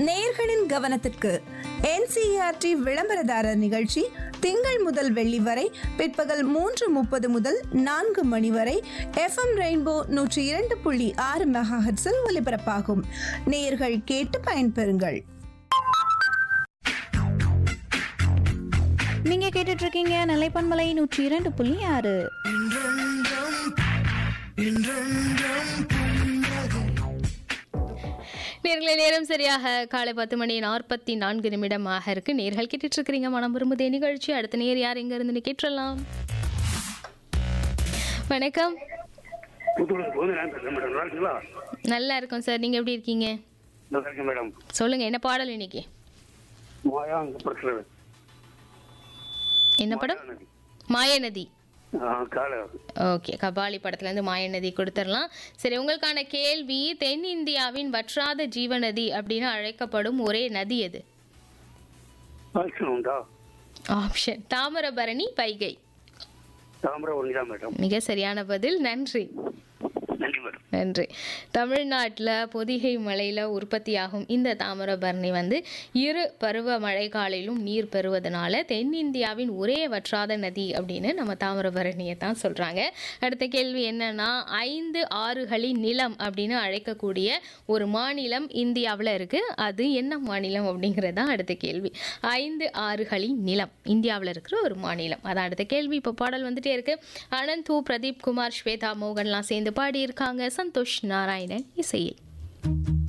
நேயர்களின் கவனத்திற்கு என்சிஆர்டி விளம்பரதாரர் நிகழ்ச்சி திங்கள் முதல் வெள்ளி வரை பிற்பகல் மூன்று முப்பது முதல் நான்கு மணி வரை எஃப்எம் ரெயின்போ நூற்றி இரண்டு புள்ளி ஆறு மெகாஹெட்ஸில் ஒலிபரப்பாகும் நேயர்கள் கேட்டு பயன்பெறுங்கள் நீங்க கேட்டுட்டு இருக்கீங்க நிலைப்பன்மலை நூற்றி இரண்டு புள்ளி ஆறு நேர்களை நேரம் சரியாக காலை பத்து மணி நாற்பத்தி நான்கு நிமிடமாக இருக்கு நேர்கள் கேட்டுட்டு இருக்கிறீங்க மனம் விரும்புதே நிகழ்ச்சி அடுத்த நேர் யார் எங்க இருந்து கேட்டுடலாம் வணக்கம் புத்தூருக்கு வந்து நான் பேசுறேன் மேடம் நல்லா இருக்கீங்களா நல்லா இருக்கோம் சார் நீங்க எப்படி இருக்கீங்க நல்லா இருக்கேன் மேடம் சொல்லுங்க என்ன பாடல் இன்னைக்கு மாயா அங்கே படுத்துறது என்ன படம் மாயநதி காலை ஓகே கபாலி படத்துலேருந்து மாயநதி கொடுத்துடலாம் சரி உங்களுக்கான கேள்வி தென்னிந்தியாவின் வற்றாத ஜீவநதி அப்படின்னு அழைக்கப்படும் ஒரே நதி எது ஆக்ஷன் உண்டா ஆப்ஷன் தாமிரபரணி வைகை தாமரை ஒன்று தான் மேடம் மிக சரியான பதில் நன்றி நன்றி மேடம் நன்றி தமிழ்நாட்டில் பொதிகை மலையில் உற்பத்தியாகும் இந்த தாமிரபரணி வந்து இரு பருவ மழைக்காலிலும் நீர் பெறுவதனால தென்னிந்தியாவின் ஒரே வற்றாத நதி அப்படின்னு நம்ம தாமிரபரணியை தான் சொல்கிறாங்க அடுத்த கேள்வி என்னன்னா ஐந்து ஆறுகளின் நிலம் அப்படின்னு அழைக்கக்கூடிய ஒரு மாநிலம் இந்தியாவில் இருக்குது அது என்ன மாநிலம் அப்படிங்கிறது தான் அடுத்த கேள்வி ஐந்து ஆறுகளின் நிலம் இந்தியாவில் இருக்கிற ஒரு மாநிலம் அதான் அடுத்த கேள்வி இப்போ பாடல் வந்துட்டே இருக்கு அனந்து பிரதீப் குமார் ஸ்வேதா மோகன்லாம் சேர்ந்து பாடியிருக்காங்க சந்தோஷ் நாராயணன் இசையில்